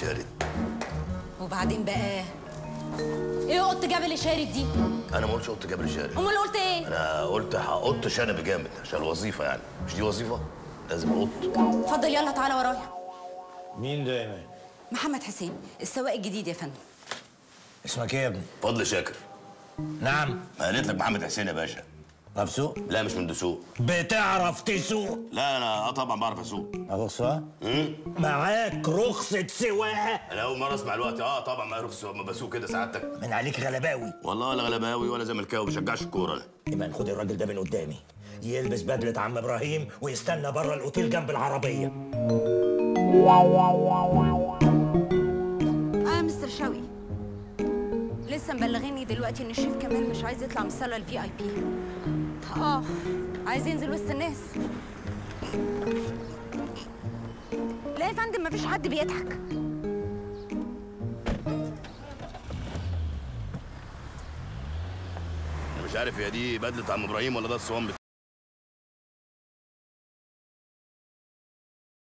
شارد وبعدين بقى ايه قط جبل شارد دي انا ما قلتش قط جبل شارد امال قلت ايه انا قلت هقط شنب جامد عشان الوظيفه يعني مش دي وظيفه لازم اقط اتفضل يلا تعالى ورايا مين ده يا مان؟ محمد حسين السواق الجديد يا فندم اسمك ايه يا ابني؟ فضل شاكر نعم ما قالت لك محمد حسين يا باشا تعرف سوق؟ لا مش من دسوق بتعرف تسوق؟ لا انا اه طبعا بعرف اسوق معاك رخصة؟ امم معاك رخصة سواقة؟ انا اول مره اسمع الوقت اه طبعا ما رخص ما بسوق كده سعادتك من عليك غلباوي والله ولا غلباوي ولا زملكاوي ما بشجعش الكوره انا يبقى خد الراجل ده من قدامي يلبس بدلة عم ابراهيم ويستنى بره الاوتيل جنب العربية اه مستر شوقي لسه مبلغيني دلوقتي ان الشيف كمال مش عايز يطلع من الصاله الفي اي بي اه عايز ينزل وسط الناس لا يا فندم مفيش حد بيضحك انا مش عارف هي دي بدله عم ابراهيم ولا ده الصوان بتاعه